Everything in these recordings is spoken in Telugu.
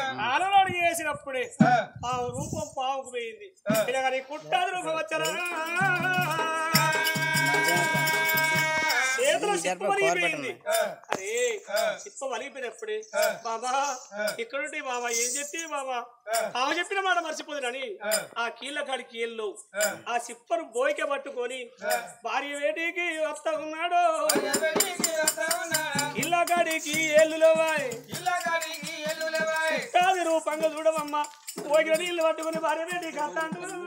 ఆలనాడు చేసినప్పుడే ఆ రూపం పావుకు పోయింది ఇలా కుట్టాది రూపం వచ్చరా చేతుల సిప్ప వలిగిపోయింది అరే సిప్ప వలిగిపోయినప్పుడే బాబా ఇక్కడుంటే బాబా ఏం చెప్తే బాబా ఆమె చెప్పిన మాట మర్చిపోదునని ఆ కీళ్ళ కాడి కీళ్ళు ఆ సిప్పను బోయిక పట్టుకొని భార్య వేటికి వస్తా ఉన్నాడు కీళ్ళ కాడికి ఏళ్ళులో కాదు రూపంగా చూడమమ్మా పోగిన నీళ్ళు పట్టుకుని భార్య వేటికి వస్తా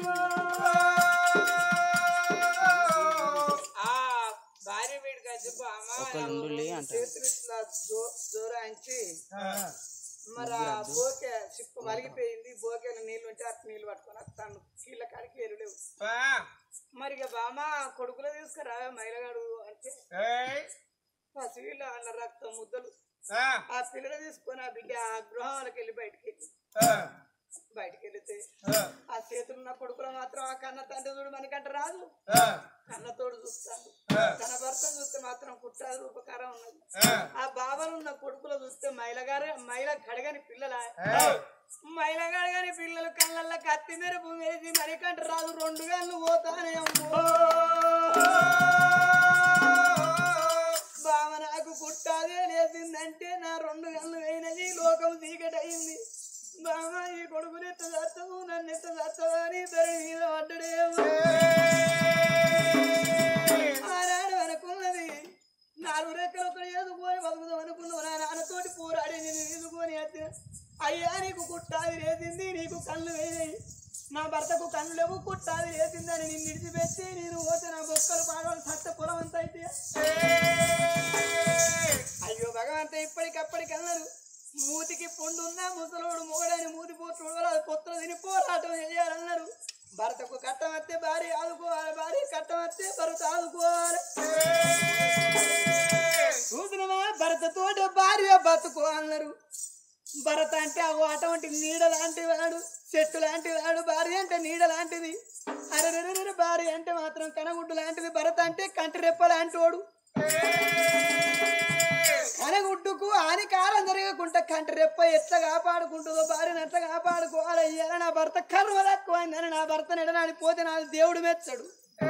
ఆ భార్య వీడికి వచ్చి బామ్మ చేతులు ఇట్లా జో- జోరాయించి మరి ఆ బోకే చిప్పు వలిగిపోయింది బోకేలో నీళ్ళు ఉంటే అట్లా నీళ్ళు పట్టుకొని వస్తాను కీళ్ళ కాడికి ఏరు లేవు మరి ఇక బామ్మ కొడుకులో తీసుకురా మైలగాడు అంటే పసివీళ్ళ అన్న రక్తం ముద్దలు ఆ పిల్లలు తీసుకొని ఆ బిడ్డ ఆ గృహాలకు వెళ్ళి బయటికి వెళ్ళి బయటికి వెళితే ఆ చేతులు ఉన్న కొడుకులో మాత్రం ఆ కన్న తండ్రి చూడు మనకంట రాదు కన్నతోడు చూస్తాడు తన భర్తను చూస్తే మాత్రం కుట్రాదు ఉపకారం ఉన్నది ఆ బాబాలు ఉన్న కొడుకులో చూస్తే మైలగారే మైల కడగని పిల్లల మైల కడగని పిల్లలు కళ్ళల్లో కత్తి మెరుపు వేసి మరికంట రాదు రెండు గళ్ళు పోతానే అమ్మో బావ నాకు కుట్టాదే లేసిందంటే నా రెండు గళ్ళు అయినది లోకం చీకటయింది బావ ఈ కొడుకుని ఎత్త చేస్తావు నన్ను ఎత్త చేస్తావు అని ధరణి మీద పడ్డడేమో ఆనాడు అనుకున్నది నాలుగు రెక్కలు ఒకటి ఎదుకొని బతుకుదాం అనుకున్నావు నా నాన్నతోటి పోరాడి నేను ఎదుకొని అయితే అయ్యా నీకు కుట్టాది లేసింది నీకు కళ్ళు వేయనాయి నా భర్తకు కళ్ళు లేవు కుట్టాది లేసిందని నిన్ను విడిచిపెట్టి నేను పోతే నా బొక్కలు పాడాలి సత్త పొలం అంత అయితే అయ్యో భగవంత ఇప్పటికప్పటికి అన్నారు మూతికి పుండున్నా ముసలోడు మూడని మూతి పోటు పొత్తులు తిని పోరాటం చేయాలన్నారు భర్తకు కట్టం వస్తే భార్య ఆదుకోవాలి భార్య కట్టం వస్తే భర్త ఆదుకోవాలి చూసినవా భర్తతోటి భార్య బతుకు అన్నారు భరత అంటే అగో అటువంటి నీడ లాంటి వాడు చెట్టు లాంటి వాడు భార్య అంటే నీడ లాంటిది అరే భార్య అంటే మాత్రం కనగుడ్డు లాంటిది భరత అంటే కంటి రెప్ప లాంటి వాడు కనగుడ్డుకు హానికారం జరగకుండా కంటి రెప్ప ఎట్లా కాపాడుకుంటుందో భార్యను ఎట్లా కాపాడుకోవాలి అయ్యారా నా భర్త కర్మ తక్కువైందని నా భర్త నిడనాడి పోతే నా దేవుడు మెచ్చడు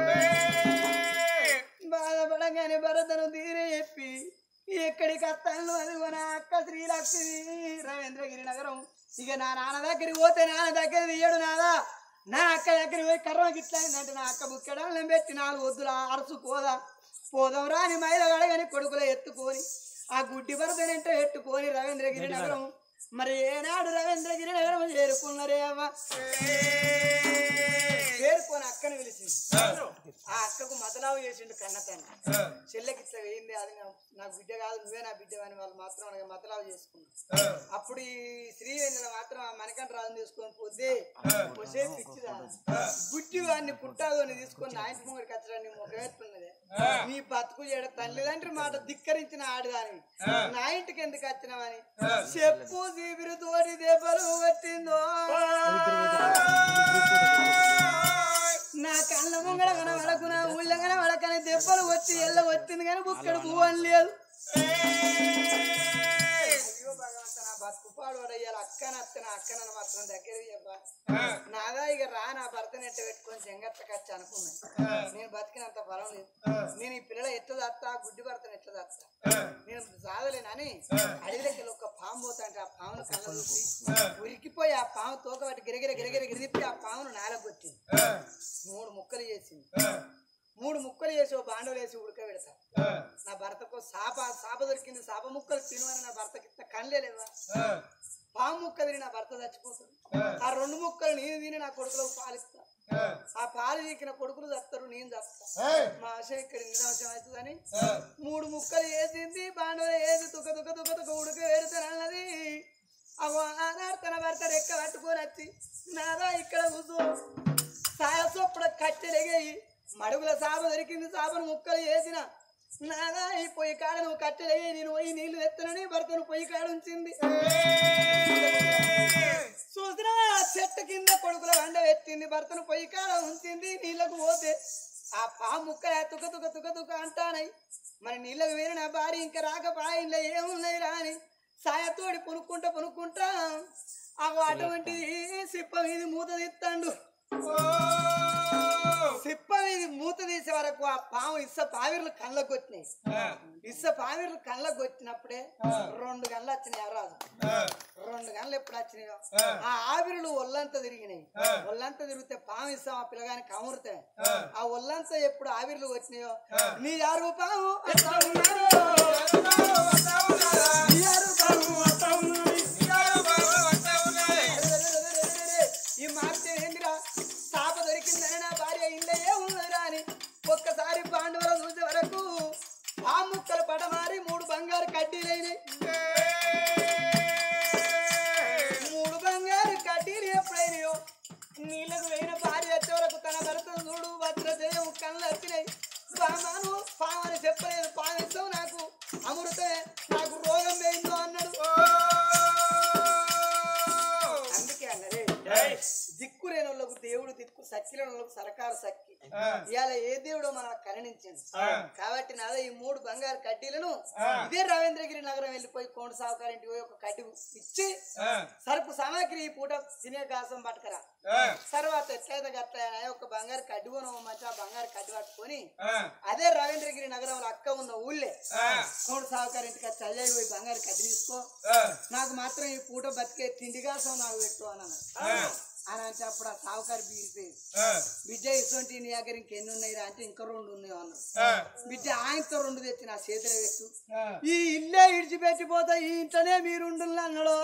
బాధపడగానే భరతను తీరే చెప్పి ఎక్కడికి వస్తాను అది మన అక్క శ్రీలక్ష్మి రవీంద్రగిరి నగరం ఇక నా నాన్న దగ్గరికి పోతే నాన్న దగ్గర తీయడు నాదా నా అక్క దగ్గరికి పోయి కర్మ గిట్లా అయిందంటే నా అక్క బుక్కెడం పెట్టి నాలుగు వద్దులా అరసు పోదా పోదాం రాని మైల గడగని కొడుకులు ఎత్తుకొని ఆ గుడ్డి భరతనంటే ఎట్టుకొని రవీంద్రగిరి నగరం మరి ఏనాడు రవీంద్రగిరి నగరం చేరుకున్నారే అవ్వ చేరుకొని అక్కని పిలిచింది ఆ అక్కకు మతలావు చేసిండు కన్న తండ్రి చెల్లెకి ఇట్లా వేయింది అది నా- నాకు బిడ్డ కాదు నువ్వే నా బిడ్డ అని వాళ్ళు మాత్రం అలాగే మతలావు చేసుకున్నారు అప్పుడు ఈ శ్రీ వెన్నెల మాత్రం ఆ మనకంట రాజు తీసుకొని పోతే పోసే పిచ్చిదా గుడ్డి వాడిని పుట్టాదు అని తీసుకొని నా ఇంటి ముంగడికి వచ్చడానికి ముఖమెత్తున్నదే నీ బతుకు చేడ తల్లిదండ్రి మాట ధిక్కరించిన ఆడదాని నా ఇంటికి ఎందుకు వచ్చినావని చెప్పు జీవిరు తోటి దెబ్బలు పట్టిందో నా కళ్ళ ముంగడ కనబడకు నా ఊళ్ళో కనబడకని దెబ్బలు వచ్చి ఎల్ల వచ్చింది కానీ బుక్కడు పువ్వని లేదు అయ్యో భగవంత నా బతుకు పాడు అయ్యాలి అక్కన అత్తన అక్కన మాత్రం దగ్గర చెప్పా నాదా ఇక రా నా భర్త నెట్ట పెట్టుకొని చెంగట్లకి వచ్చి అనుకున్నాను నేను బతికినంత బలం లేదు నేను ఈ పిల్లల ఎట్లా దత్తా గుడ్డి భర్తను ఎట్లా దత్తా నేను సాధలేనని అడవిలోకి ఒక పాము పోతా అంటే ఆ పామును కళ్ళ చూసి ఉరికిపోయి ఆ పాము తోక పట్టి గిరగిర గిరగిర గిరిపి ఆ పామును నాలగొచ్చింది మూడు ముక్కలు చేసింది మూడు ముక్కలు చేసి ఓ బాండలు వేసి ఉడకబెడతా నా భర్తకు సాప సాప దొరికింది సాప ముక్కలు తినవని నా భర్తకి ఇంత కళ్ళే లేవా పాము ముక్క తిని నా భర్త చచ్చిపోతుంది ఆ రెండు ముక్కలు నేను తిని నా కొడుకులకు పాలిస్తా ఆ పాలు చీకిన కొడుకులు చస్తారు నేను చస్తా మా ఆశ ఇక్కడ నిరాశం అవుతుందని మూడు ముక్కలు వేసింది బాండలు వేసి తుక తుక తుక తుక ఉడక వేడుతానన్నది అగో ఆనాడు తన భర్త రెక్క పట్టుకొని వచ్చి నాదా ఇక్కడ కూర్చో సాయసొప్పుడు కట్టెలెగాయి మడుగుల సాప దొరికింది సాపను ముక్కలు వేసిన నాదా ఈ పొయ్యి కాడ నువ్వు కట్టెలెగాయి నేను పోయి నీళ్లు ఎత్తనని భర్తను పొయ్యి కాడ ఉంచింది చూసినా చెట్టు కింద కొడుకుల వండ పెట్టింది భర్తను పొయ్యి కాడ ఉంచింది నీళ్ళకు పోతే ఆ పా ముక్క తుక తుక తుక తుక అంటానై మరి నీళ్ళకు వేరే నా భార్య ఇంకా రాక పాయింట్లో ఏమున్నాయి రాని సాయతోడి పునుక్కుంటా పునుక్కుంటా అటువంటి సిప్ప మీద మూత తీస్తాడు సిప్ప మీద మూత తీసే వరకు ఆ పాము ఇస్స పావిర్లు కళ్ళకు వచ్చినాయి ఇస్స పావిర్లు కళ్ళకు వచ్చినప్పుడే రెండు గంటలు వచ్చినాయి రాదు రెండు గంటలు ఎప్పుడు వచ్చినాయో ఆ ఆవిరులు ఒళ్ళంతా తిరిగినాయి ఒళ్ళంతా తిరిగితే పాము ఇస్తాం ఆ పిల్లగాని కమురుతాయి ఆ ఒళ్ళంతా ఎప్పుడు ఆవిర్లు వచ్చినాయో నీ యారు పాము వస్తా ఉన్నాడు. నీ యారు పాము వస్తా ఉన్నాడు. ఈ మార్చి ఏందిరా తాప దొరికిందని నా భార్య ఇల్లే ఉన్నదిరా అని ఒక్కసారి పాండవులు చూసే వరకు ఆ ముక్కలు పడమారి మూడు బంగారు కడ్డీలైనాయి మూడు బంగారు కడ్డీలు ఎప్పుడైనాయో నీళ్ళకు వేయిన భార్య వచ్చే వరకు తన భర్తను చూడు వజ్రజయం కళ్ళు వచ్చినాయి పామాను పామని చెప్పలేదు పామిస్తావు నాకు అమృతమే నాకు రోగం వేయిందో అన్నాడు అందుకే అన్నదే దిక్కు లేని వాళ్ళకు దేవుడు దిక్కు సచ్చిలేని వాళ్ళకు సరకారు సక్కి ఇవాళ ఏ దేవుడో మనం కరుణించింది కాబట్టి నాదో ఈ మూడు బంగారు కడ్డీలను ఇదే రవీంద్రగిరి నగరం వెళ్ళిపోయి కోండ సావుకారింటికి పోయి ఒక కడ్డి ఇచ్చి సరుకు సామాగ్రి ఈ పూట తినే కాసం పట్టుకరా తర్వాత ఎట్లయితే గట్ల ఒక బంగారు కడ్డి కొనవు మంచి ఆ బంగారు కడ్డి పట్టుకొని అదే రవీంద్రగిరి నగరంలో అక్క ఉన్న ఊళ్ళే కోండ సావుకారింటికి వచ్చి అల్లయ్య పోయి బంగారు కడ్డి తీసుకో నాకు మాత్రం ఈ పూట బతికే తిండి కాసం నాకు పెట్టు అన్నాను అని అంటే అప్పుడు ఆ సావుకారి బీగిపోయింది బిడ్డ ఇటువంటి నీ దగ్గర ఇంకెన్ని ఉన్నాయి రా అంటే ఇంకా రెండు ఉన్నాయి అన్నాడు బిడ్డ ఆయనతో రెండు తెచ్చి నా చేతిలో పెట్టు ఈ ఇల్లే ఇడిచిపెట్టిపోతా ఈ ఇంట్లోనే మీరుండు అన్నాడు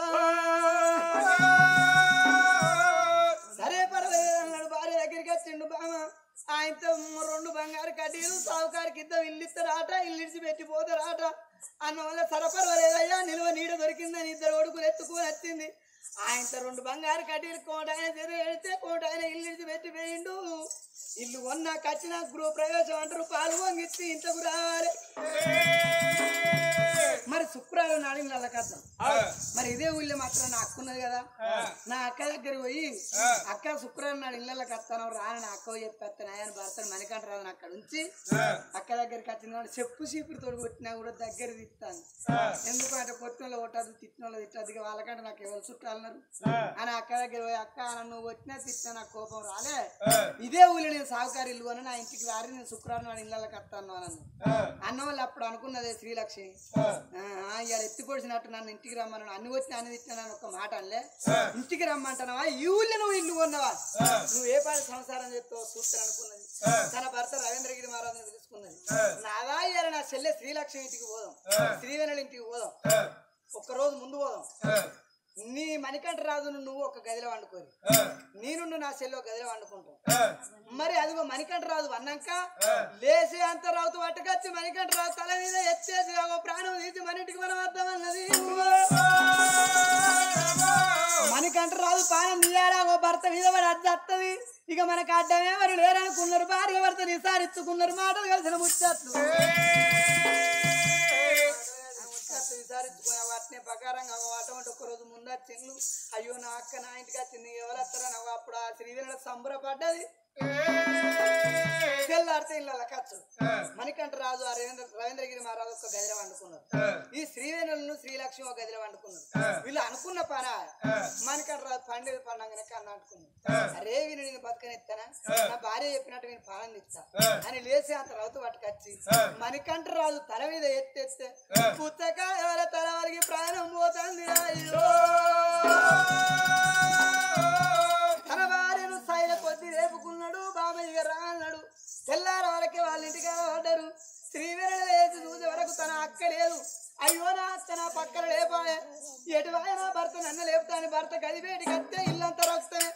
సరే పర్వాలేదు అన్నాడు భార్య దగ్గరికి వచ్చిండు బామ ఆయనతో రెండు బంగారు కడ్డీలు సావుకారికి ఇద్దరు ఇల్లు ఇస్తారాట ఇల్లు ఇడిచి పెట్టిపోతారాట అన్న వల్ల సరపర్వాలేదయ్యా నిలువ నీడ దొరికిందని ఇద్దరు ఒడుకులు ఎత్తుకుని వచ్చింది ఆయనతో రెండు బంగారు కడ్డీలు కోట ఆయన చెరు ఎడితే కోట ఆయన ఇల్లు ఇడిచి పెట్టి వేయిండు ఇల్లు కొన్నా కచ్చిన గృహ ప్రవేశం అంటారు పాలు వంగిచ్చి ఇంట్లోకి రావాలి మరి శుక్రవారం నాడు నెల కద్దాం మరి ఇదే ఊళ్ళో మాత్రం నా అక్క ఉన్నది కదా నా అక్క దగ్గర పోయి అక్క శుక్రవారం నాడు ఇళ్ళకి వస్తాను రాని నా అక్క చెప్పేస్తాను ఆయన భర్తను మణికంట రాదని అక్కడ ఉంచి అక్క దగ్గరికి వచ్చిన వాడు చెప్పు చీపురు తోడు కొట్టినా కూడా దగ్గర తిట్టాను ఎందుకంటే కొట్టిన వాళ్ళు కొట్టదు తిట్టిన వాళ్ళు తిట్టదు ఇక వాళ్ళకంటే నాకు ఎవరు చుట్టాలన్నారు అని అక్క దగ్గర పోయి అక్క నన్ను కొట్టినా తిట్టినా నాకు కోపం రాలే ఇదే ఊళ్ళో నేను సాగుకారు ఇల్లు అని నా ఇంటికి రారి నేను శుక్రవారం నాడు ఇళ్ళకి వస్తాను అన్నాను అన్న వాళ్ళు అప్పుడు అనుకున్నదే శ్రీలక్ష్మి ఆ, ఇవాళ ఎత్తి పొడిచినట్టు నన్ను ఇంటికి రమ్మన్నాను అన్ని వచ్చి అన్ని తిట్టినాను ఒక మాట అనలే ఇంటికి రమ్మంటున్నావా ఈ ఊళ్ళో నువ్వు ఇల్లు కొన్నావా నువ్వు ఏ పని సంసారం చేస్తావు చూస్తాను అనుకున్నది తన భర్త రవీంద్రగిరి మహారాజుని తెలుసుకున్నది నాదా ఇవాళ నా చెల్లె శ్రీలక్ష్మి ఇంటికి పోదాం శ్రీవేణుల ఇంటికి పోదాం ఒక్క రోజు ముందు పోదాం నీ మణికంఠ రాజును నువ్వు ఒక గదిలో వండుకోరి నేను నా చెల్లి ఒక గదిలో వండుకుంటాం మరి అదిగో మణికంఠ రాజు అన్నాక లేచి అంత రావుతూ పట్టుకొచ్చి మణికంఠ రాజు తల మీద ఎత్తేసి ఒక ప్రాణం తీసి మన ఇంటికి మనం వద్దామన్నది మణికంఠ రాజు పానం తీయాలా ఓ భర్త మీద పడి అద్దత్తది ఇక మనకు అడ్డమే మరి లేరనుకున్నారు భార్య భర్త నిసారిచ్చుకున్నారు మాటలు కలిసిన ముచ్చట్లు ముచ్చట్లు విచారించుకునే వాటిని ప్రకారంగా అటువంటి ఒక రోజు ముందు వచ్చిండు అయ్యో నా అక్క నా ఇంటికి వచ్చింది ఎవరు వస్తారని అవ్వ అప్పుడు ఆ శ్రీవీరుల సంబరపడ్డది తెల్లారితే ఇళ్ళ ఖర్చు మణికంఠ రాజు ఆ రవీంద్ర రవీంద్రగిరి మహారాజు ఒక గదిలో వండుకున్నారు ఈ శ్రీవేణులను శ్రీలక్ష్మి ఒక గదిలో వండుకున్నారు వీళ్ళు అనుకున్న పన మణికంఠ రాజు పండుగ పండగనే కన్నా అనుకున్నారు అరే వీళ్ళు నేను బతకనిస్తానా నా భార్య చెప్పినట్టు నేను పాలన ఇస్తా అని లేచి అంత రౌతు పట్టుకొచ్చి మణికంఠ రాజు తల మీద ఎత్తేస్తే పుస్తకాల తల వరకు ప్రాణం పోతుంది అయ్యో తన భార్యను సైల కొద్ది రేపుకున్నాడు బాబయ్య రా అన్నాడు తెల్లార వరకే వాళ్ళ ఇంటికి పడ్డారు శ్రీవీరుడు లేచి చూసే వరకు తన అక్క లేదు అయ్యో నా అక్క నా పక్కన లేపాయే ఎటు నా భర్త నన్ను లేపుతాను భర్త గది బయటికి వస్తే ఇల్లంతా రక్తమే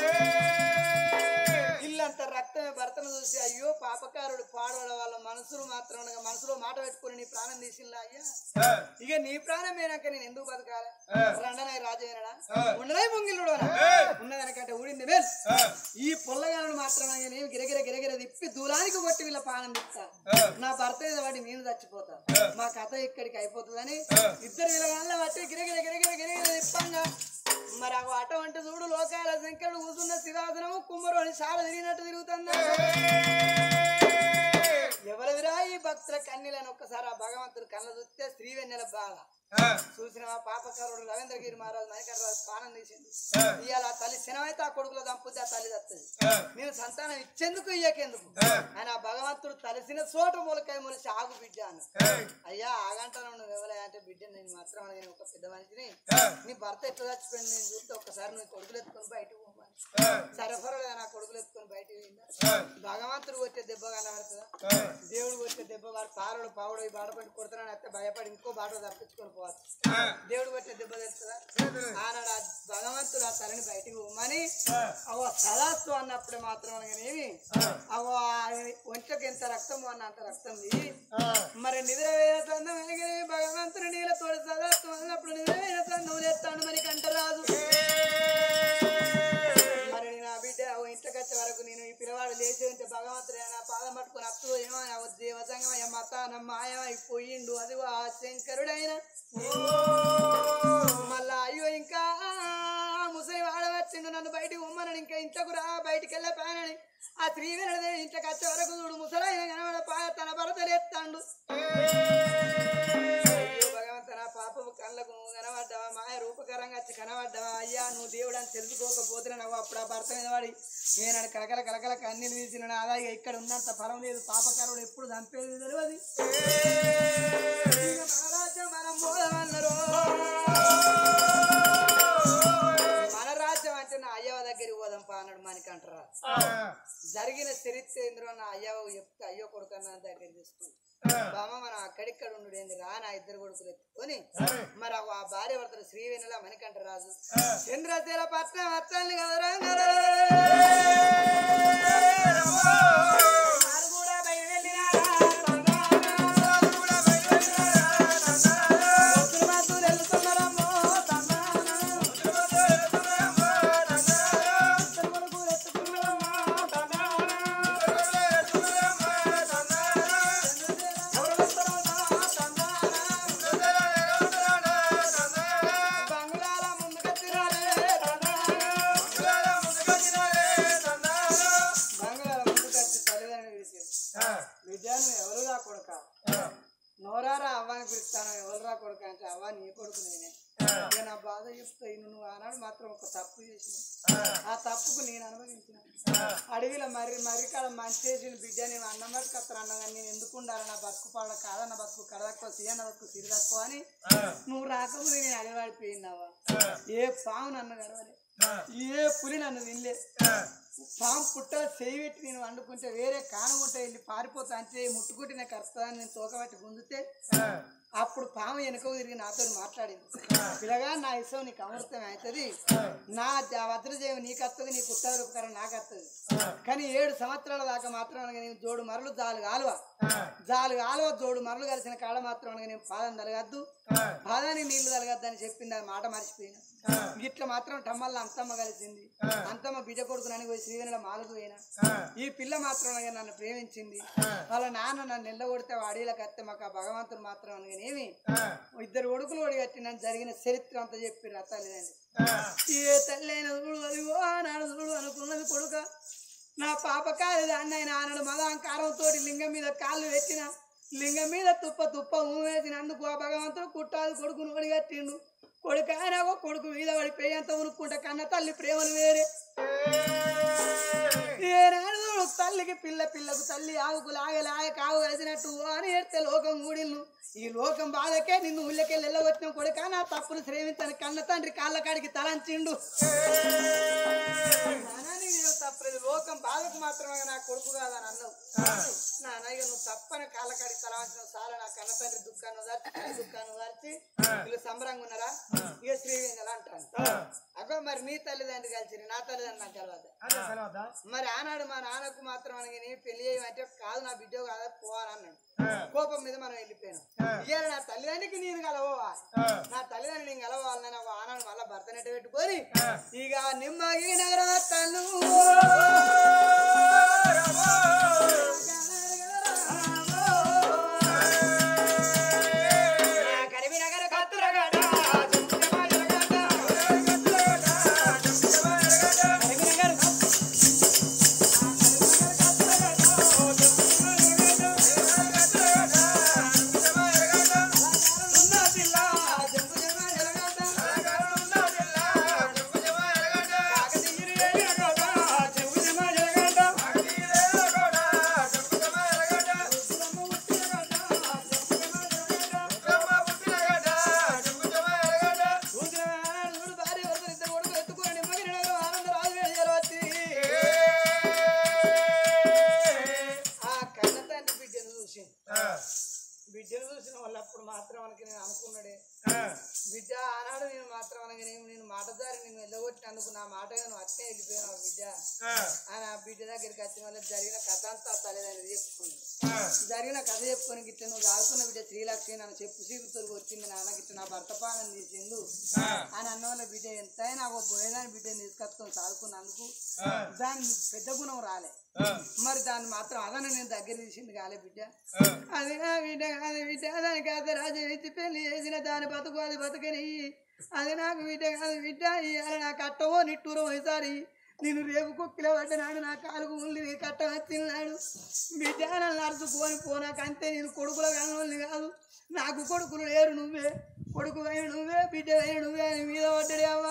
ఇల్లంతా రక్తమే భర్తను చూసి అయ్యో పాపకారుడు పాడవాడ వాళ్ళ మనసులు మాత్రం అనగా మనసులో మాట పెట్టుకుని నీ ప్రాణం తీసిందా అయ్యా ఇక నీ ప్రాణం పోయినాక నేను ఎందుకు బతకాలి రండనాయి రాజేనడా ఉండలే ముంగిల్లుడు ఉన్నదనకంటే ఊడింది వేల్ ఈ పొల్లగాలను మాత్రం నేను గిరగిర గిరగిర తిప్పి దూరానికి కొట్టి వీళ్ళ ప్రాణం తిప్పా నా భర్త మీద వాడి నేను చచ్చిపోతా మా కథ ఇక్కడికి అయిపోతుందని ఇద్దరు వీళ్ళ బట్టి గిరగిర గిరగిర గిరగిర తిప్పంగా మరి ఆ అటువంటి చూడు లోకాల శంకరుడు కూర్చున్న శివాసనము కుమ్మరోని సార తిరిగినట్టు తిరుగుతుందా ఎవరిదిరా ఈ భక్తుల కన్నీలను ఒక్కసారి ఆ భగవంతుడు కళ్ళ చూస్తే శ్రీవెన్నెల బాధ చూసిన పాపకారుడు రవీంద్రగిరి మహారాజు మణికర్రాజు ప్రాణం తీసింది ఇవాళ ఆ తల్లి శనమైతే ఆ కొడుకులో దంపుతే ఆ తల్లి తత్తది నేను సంతానం ఇచ్చేందుకు ఇయ్యకెందుకు ఆయన ఆ భగవంతుడు తలసిన చోట మూలకాయ మూలసి ఆగు బిడ్డ అన్న అయ్యా ఆగంటాను నువ్వు ఎవరే అంటే బిడ్డ నేను మాత్రం నేను ఒక పెద్ద మనిషిని నీ భర్త ఎట్లా చచ్చిపోయింది నేను చూస్తే ఒక్కసారి నువ్వు కొడుకులు ఎత్తుకొని బయటకు పోమని సరఫరగా నా కొడుకులు ఎత్తుకొని బయటకు పోయిందా భగవంతుడు కొట్టే దెబ్బ కనబడుతుందా దేవుడు కొట్టే దెబ్బ వాడు తారుడు పావుడు ఈ బాటపడి కొడుతున్నాను అయితే భయపడి ఇంకో బాట తప్పించుకొని పోవచ్చు దేవుడు కొట్టే దెబ్బ తెలుస్తుందా ఆనాడు ఆ భగవంతుడు ఆ తలని బయటికి పోమని అవ సదాస్తు అన్నప్పుడు మాత్రం అనగానేమి అవ ఒంట్లోకి ఎంత రక్తం అన్న అంత రక్తం దిగి మరి నిద్ర వేయ సందం అనగానే భగవంతుడు నీళ్ళ తోడు సదాస్తు అన్నప్పుడు నిద్ర వేయ సందం లేస్తాను మరి కంటరాదు మరి నా బిడ్డ ఓ ఇంట్లోకి వచ్చే వరకు నేను ఈ పిల్లవాడు లేచి ఉంటే భగవంతుడు నా పాదం పట్టుకొని అత్తు ఏమో దేవతంగం మత మాయం అయిపోయిండు అది ఆ శంకరుడైన మళ్ళా అయ్యో ఇంకా ముసలి వాడవచ్చిండు నన్ను బయటికి ఉమ్మనని ఇంకా ఇంట్లోకి రా బయటికి వెళ్ళే పానని ఆ స్త్రీ వినదే ఇంట్లోకి వచ్చే వరకు చూడు ముసలాయన కనబడ పాయ తన భరతలు ఎత్తాండు అయ్యో భగవంత నా పాపము కళ్ళకు నువ్వు కనబడ్డావా మాయ రూపకరంగా వచ్చి కనబడ్డావా అయ్యా నువ్వు దేవుడు అని తెలుసుకోకపోతే నువ్వు అప్పుడు ఆ భర్త మీద వాడి నేను కలకల కలకల కన్నీళ్ళు తీసిన నా అలాగే ఇక్కడ ఉన్నంత ఫలం లేదు పాపకారుడు ఎప్పుడు చంపేది తెలియదు ఇక మన రాజ్యం మనం పోదామన్నారు మన రాజ్యం అంటే నా అయ్యవ దగ్గరికి పోదాం పా అన్నాడు మనకంటారా జరిగిన చరిత్ర ఏంద్రో నా అయ్యవ చెప్తే అయ్యో కొడుకు అన్న దగ్గర తీసుకుంది బామ్మ మనం అక్కడిక్కడ ఉండు ఏంది రా నా ఇద్దరు కొడుకులు ఎత్తుకొని మరి ఆ భార్య భర్తలు శ్రీవేణుల మణికంఠ రాజు చంద్రశీల పట్నం వస్తాను కదరా వారు కూడా బయలుదేరినారా? భక్తులు వెళ్తున్నారమ్మో, తన్నానా. ఇద్దరు కొడుకులు ఎత్తుకున్నారమ్మో, తన్నానా. బంగ్లాల ముందుకొచ్చినారే, బంగ్లాల ముందుకొచ్చి తల్లిదండ్రులు పిలిచారు. విద్య నువ్వు ఎవరురా కొడుక నోరారా అవ్వని పిలుస్తాను ఎవరురా కొడుక అంటే అవ్వ నీ కొడుకు నేనే ఇక నా బాధ చెప్తే నువ్వు ఆనాడు మాత్రం ఒక తప్పు చేసిన ఆ తప్పుకు నేను అనుభవించిన అడవిలో మర్రి మర్రి కాడ మంచి చేసిన బిడ్డ నేను అన్నం పట్టుకొస్తాను అన్న కానీ నేను ఎందుకు ఉండాలి నా బతుకు పాడ కాదన్న బతుకు కడదక్కువ సీయన్న బతుకు సిరి తక్కువ అని నువ్వు రాకముందు నేను అడవాడిపోయినావా ఏ పాము నన్ను గడవలే ఏ పులి నన్ను తినలే పాము పుట్ట చేయి పెట్టి నేను వండుకుంటే వేరే కానగుంట వెళ్ళి పారిపోతా అంటే ముట్టుకుంటే నాకు కరుస్తుందని నేను తోకబట్టి గుంజితే అప్పుడు పాము వెనుకకు తిరిగి నాతో మాట్లాడింది పిల్లగా నా ఇష్టం నీకు అమృతం అవుతుంది నా వజ్రజీవి నీకు వస్తుంది నీ కుట్ట రూపకారం నాకు వస్తుంది కానీ ఏడు సంవత్సరాల దాకా మాత్రం అనగా నేను జోడు మరలు జాలు కాలువ జాలు కాలువ జోడు మరలు కలిసిన కాడ మాత్రం అనగా నేను పాదం తలగద్దు పాదానికి నీళ్లు తలగద్దు అని చెప్పింది ఆ మాట మర్చిపోయినా ఇట్లా మాత్రం టమ్మల్ల అంతమ్మ కలిసింది అంతమ్మ బిడ్డ కొడుకునని పోయి శ్రీవేణుల మాలకు పోయినా ఈ పిల్ల మాత్రం అనగా నన్ను ప్రేమించింది వాళ్ళ నాన్న నన్ను ఎల్లగొడితే వాడీలకు వస్తే మాకు ఆ భగవంతుడు మాత్రం అనగానేమి ఇద్దరు కొడుకులు ఒడి కట్టి నన్ను జరిగిన చరిత్ర అంతా చెప్పి రతాలేదండి ఏ తల్లైన చూడు అదిగో ఆనాడు చూడు అనుకున్నది కొడుక నా పాప కాదు దాన్ని ఆయన ఆనాడు మదాంకారంతో లింగం మీద కాళ్ళు పెట్టిన లింగం మీద తుప్ప తుప్ప ఊమేసినందుకు ఆ భగవంతుడు కుట్టాది కొడుకును ఒడి కట్టిండు కొడుకు ఆయన ఒక కొడుకు మీద పడిపోయి అంత ఉనుక్కుంటే కన్న తల్లి ప్రేమలు వేరే ఏనాడు చూడు తల్లికి పిల్ల పిల్లకు తల్లి ఆవుకు లాగే లాగే కావు కలిసినట్టు అని ఏడితే లోకం కూడిల్లు ఈ లోకం బాధకే నిన్ను ఊళ్ళకెళ్ళి వెళ్ళగొచ్చిన కొడుక నా తప్పులు శ్రేమించని కన్న తండ్రి కాళ్ళ కాడికి తలంచిండు నానానికి నేను తప్పలేదు లోకం బాధకు మాత్రమే నా కొడుకు కాదని అన్నావు నాన్న ఇక నువ్వు తప్పని కాళ్ళ కాడికి తలవంచిన చాలా నా కన్న తండ్రి దుఃఖాన్ని దాచి తల్లి దుఃఖాన్ని దాచి వీళ్ళు సంబరంగా ఉన్నారా ఇక శ్రీవేంద్ర అంటాను అగో మరి నీ తల్లిదండ్రి కలిసి నా తల్లిదండ్రులు నాకు తెలియదు మరి ఆనాడు మా నాన్నకు మాత్రం అనగానే పెళ్లి చేయమంటే కాదు నా బిడ్డ కాదా పోవాలని అన్నాడు కోపం మీద మనం వెళ్ళిపోయాను ఇవాళ నా తల్లిదండ్రికి నేను కలవా నా తల్లిదండ్రి నేను కలవాలని నాకు ఆనాడు మళ్ళా భర్త నెట్ట పెట్టుకొని ఇక నిమ్మగి నగరతను కరిమి నగర కత్తురగడ కరిమి నగర మద్దారి నేను వెళ్ళగొట్టినందుకు నా మాట నువ్వు అక్కే వెళ్ళిపోయినావు బిడ్డ అని ఆ బిడ్డ దగ్గరికి వచ్చిన వాళ్ళకి జరిగిన కథ అంతా తల్లిదండ్రులు చెప్పుకుంది జరిగిన కథ చెప్పుకొని గిట్ల నువ్వు దాడుకున్న బిడ్డ శ్రీలక్ష్మి నన్ను చెప్పు సీకుతూరు వచ్చింది నాన్న గిట్ల నా భర్త పాలన తీసిండు అని అన్న వాళ్ళ బిడ్డ ఎంతైనా ఒక బోయేదాని బిడ్డని తీసుకొచ్చుకొని సాదుకున్నందుకు దాని పెద్ద గుణం రాలే మరి దాన్ని మాత్రం అదన నేను దగ్గర తీసింది కాలే బిడ్డ అది నా బిడ్డ కాదు బిడ్డ దానికి అదే రాజు ఇచ్చి పెళ్లి చేసిన దాని బతుకు అది బతుకని అది నాకు బిడ్డ కాదు బిడ్డ ఇవాళ నా కట్టమో నిట్టూరో ఈసారి నేను రేపు కుక్కిలో పడ్డనాడు నా కాలుకు ఉల్లి కట్ట వచ్చినాడు బిడ్డ నన్ను నడుచుకొని పోనాక అంతే నేను కొడుకుల కాని కాదు నాకు కొడుకులు లేరు నువ్వే కొడుకు అయిన నువ్వే బిడ్డ అయిన నువ్వే అని మీద పడ్డడే అవ్వ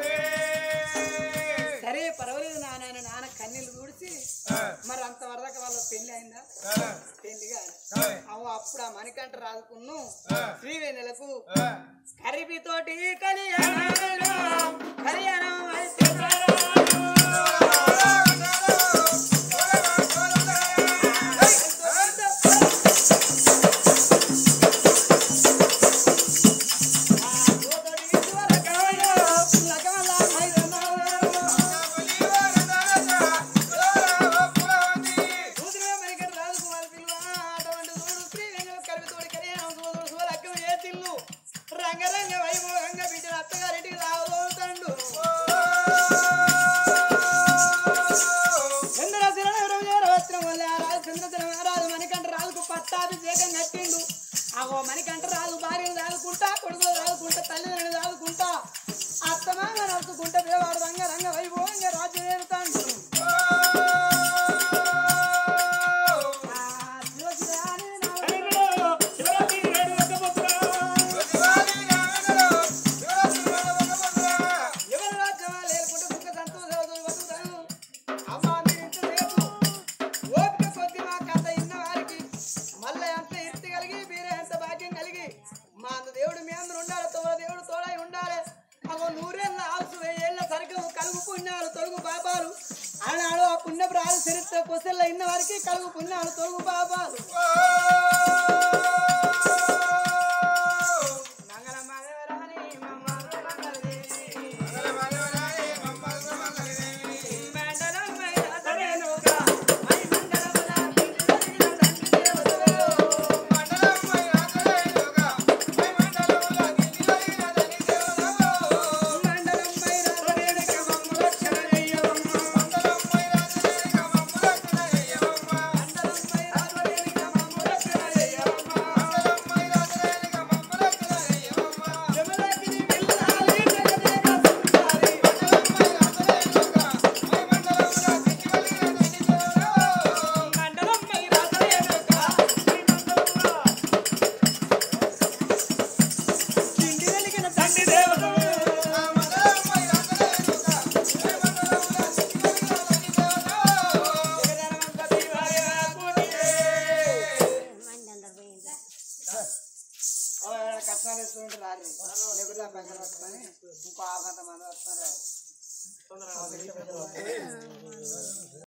సరే పర్వాలేదు నాన్న అని నాన్న కన్నీళ్ళు తుడిచి మరి అంత వరదాకా వాళ్ళ పెళ్లి అయిందా పెళ్లి కాదు అవ్వ అప్పుడు ఆ మణికంట రాదుకున్ను శ్రీవేణులకు కరిపితోటి కళ్యాణం కళ్యాణం అయితే రంగరంగ వైభవంగా బిడ్డ అత్తగారింటికి రావోతండు చంద్రశిల వచ్చిన వల్ల ఆ రాజు చంద్రశిల మహారాజు మణికంఠ రాజుకు పట్టాభిషేకం కట్టిండు ఆగో మణికంఠ రాజు భార్యను దాదుకుంటా కొడుకులు దాదుకుంటా తల్లిదండ్రులు దాదుకుంటా అత్తమామ నడుచుకుంటా దేవాడు రంగ రంగ వైభవంగా రాజ్యం ఏరుతాడు ఆ శివశివాని నా శివరాత్రి ఏడు ఒక్క ఎవరి రాజ్యమా లేకుంటే సుఖ సంతోషాలతో బతుకుతాను. అమ్మా మీరు ఇంతసేపు ఓపిక కొద్ది మా కథ ఇన్న వారికి మళ్ళీ ఎంత ఎత్తి కలిగి మీరే ఎంత భాగ్యం కలిగి మా అంద దేవుడు మీ అందరు ఉండాలి తోడ దేవుడు తోడై ఉండాలి అగో నూరేళ్ళ ఆసు వెయ్యేళ్ళ సరుకు కలుగు పుణ్యాలు తొలుగు పాపాలు ఆనాడు ఆ పుణ్య ప్రాలు చరిత్ర కొసెల్ల ఇన్న వారికి కలుగు పుణ్యాలు తొలుగు పాపాలు మంగళ మగరాని మమ్మ మంగళదేవి. కట్నాలు వేసుకుంటే రారు లేకపోతే ఆ పైసలు పట్టుకొని ఇంకో ఆరు గంట మంది వస్తున్నారు